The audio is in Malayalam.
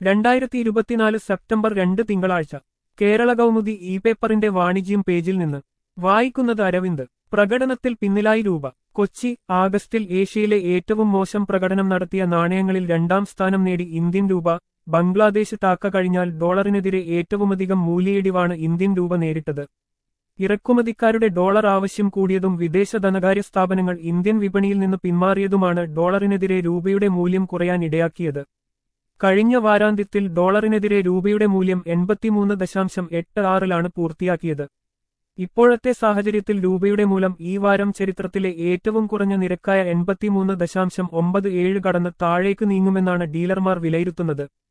രണ്ടായിരത്തി ഇരുപത്തിനാല് സെപ്റ്റംബർ രണ്ട് തിങ്കളാഴ്ച കേരള കൗമുദി ഇ പേപ്പറിന്റെ വാണിജ്യം പേജിൽ നിന്ന് വായിക്കുന്നത് അരവിന്ദ് പ്രകടനത്തിൽ പിന്നിലായി രൂപ കൊച്ചി ആഗസ്റ്റിൽ ഏഷ്യയിലെ ഏറ്റവും മോശം പ്രകടനം നടത്തിയ നാണയങ്ങളിൽ രണ്ടാം സ്ഥാനം നേടി ഇന്ത്യൻ രൂപ ബംഗ്ലാദേശ് താക്ക കഴിഞ്ഞാൽ ഡോളറിനെതിരെ ഏറ്റവുമധികം മൂല്യയിടിവാണ് ഇന്ത്യൻ രൂപ നേരിട്ടത് ഇറക്കുമതിക്കാരുടെ ഡോളർ ആവശ്യം കൂടിയതും വിദേശ ധനകാര്യ സ്ഥാപനങ്ങൾ ഇന്ത്യൻ വിപണിയിൽ നിന്ന് പിന്മാറിയതുമാണ് ഡോളറിനെതിരെ രൂപയുടെ മൂല്യം കുറയാൻ ഇടയാക്കിയത് കഴിഞ്ഞ വാരാന്ത്യത്തിൽ ഡോളറിനെതിരെ രൂപയുടെ മൂല്യം എൺപത്തിമൂന്ന് ദശാംശം എട്ട് ആറിലാണ് പൂർത്തിയാക്കിയത് ഇപ്പോഴത്തെ സാഹചര്യത്തിൽ രൂപയുടെ മൂലം ഈ വാരം ചരിത്രത്തിലെ ഏറ്റവും കുറഞ്ഞ നിരക്കായ എൺപത്തിമൂന്ന് ദശാംശം ഒമ്പത് ഏഴ് കടന്ന് താഴേക്ക് നീങ്ങുമെന്നാണ് ഡീലർമാർ വിലയിരുത്തുന്നത്